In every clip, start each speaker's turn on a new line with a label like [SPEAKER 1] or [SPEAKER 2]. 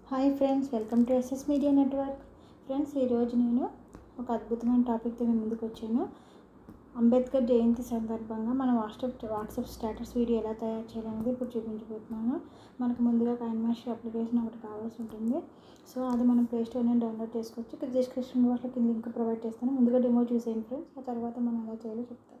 [SPEAKER 1] hi friends welcome to SS media network friends ఈరోజు నేను ఒక అద్భుతమైన టాపిక్తో మీ ముందుకు వచ్చాను అంబేద్కర్ జయంతి సందర్భంగా మన వాట్సాప్ వాట్సాప్ స్టేటస్ వీడియో ఎలా తయారు చేయాలనేది ఇప్పుడు చూపించబోతున్నాను మనకు ముందుగా కైన్ మాస్టర్ అప్లికేషన్ ఒకటి కావాల్సి ఉంటుంది సో అది మనం ప్లే స్టోర్ నుంచి డౌన్లోడ్ చేసుకోవచ్చు ఇక్కడ డిస్క్రిప్షన్ బాక్స్లో కింద లింక్ ప్రొవైడ్ చేస్తాను ముందుగా డెమో చూసేయండి ఫ్రెండ్స్ ఆ తర్వాత మనం ఎలా చేయాలో చెప్తాను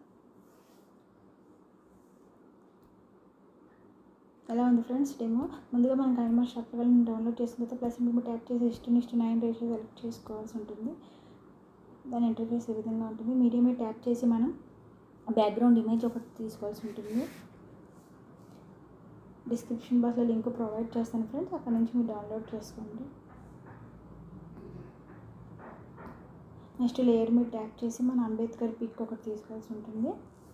[SPEAKER 1] ఎలా ఉంది ఫ్రెండ్స్ డెమో ముందుగా మనం కైమార్ షాప్లను డౌన్లోడ్ చేసిన తర్వాత ప్లస్ మేము ట్యాప్ చేసి ఇష్టం ఇష్టం నైన్ రేషియో సెలెక్ట్ చేసుకోవాల్సి ఉంటుంది దాని ఇంటర్ఫేస్ ఈ విధంగా ఉంటుంది మీడియం మీద ట్యాప్ చేసి మనం బ్యాక్గ్రౌండ్ ఇమేజ్ ఒకటి తీసుకోవాల్సి ఉంటుంది డిస్క్రిప్షన్ బాక్స్లో లింక్ ప్రొవైడ్ చేస్తాను ఫ్రెండ్స్ అక్కడ నుంచి మీరు డౌన్లోడ్ చేసుకోండి నెక్స్ట్ లేయర్ మీద ట్యాప్ చేసి మన అంబేద్కర్ పిక్ ఒకటి తీసుకోవాల్సి ఉంటుంది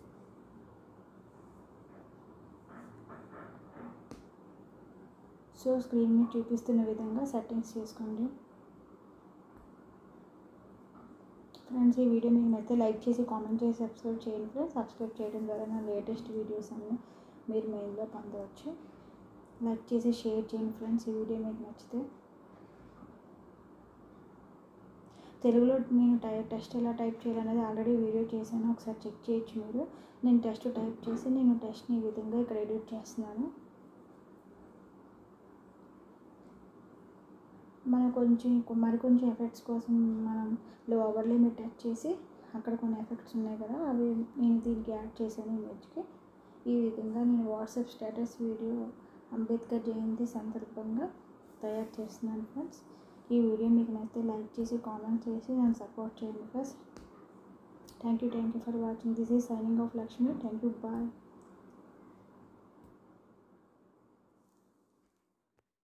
[SPEAKER 1] సో స్క్రీన్ మీద చూపిస్తున్న విధంగా సెట్టింగ్స్ చేసుకోండి ఫ్రెండ్స్ ఈ వీడియో మీకు నచ్చితే లైక్ చేసి కామెంట్ చేసి సబ్స్క్రైబ్ చేయండి ఫ్రెండ్స్ సబ్స్క్రైబ్ చేయడం ద్వారా నా లేటెస్ట్ వీడియోస్ అన్నీ మీరు మెయిల్లో పొందవచ్చు లైక్ చేసి షేర్ చేయండి ఫ్రెండ్స్ ఈ వీడియో మీకు నచ్చితే తెలుగులో నేను టై టెస్ట్ ఎలా టైప్ చేయాలనేది ఆల్రెడీ వీడియో చేశాను ఒకసారి చెక్ చేయొచ్చు మీరు నేను టెస్ట్ టైప్ చేసి నేను టెస్ట్ని ఈ విధంగా ఇక్కడ ఎడిట్ చేస్తున్నాను మనం కొంచెం మరి కొంచెం ఎఫెక్ట్స్ కోసం మనం ఓవర్లీ మీద టచ్ చేసి అక్కడ కొన్ని ఎఫెక్ట్స్ ఉన్నాయి కదా అవి నేను దీనికి యాడ్ చేశాను ఇమేజ్కి ఈ విధంగా నేను WhatsApp status video Ambedkar Jayanti సందర్భంగా తయారు చేస్తున్నాను ఫ్రెండ్స్ ఈ వీడియో మీకు నచ్చితే లైక్ చేసి కామెంట్ చేసి నన్ను సపోర్ట్ చేయండి friends thank you thank you for watching this is signing off Lakshmi thank you bye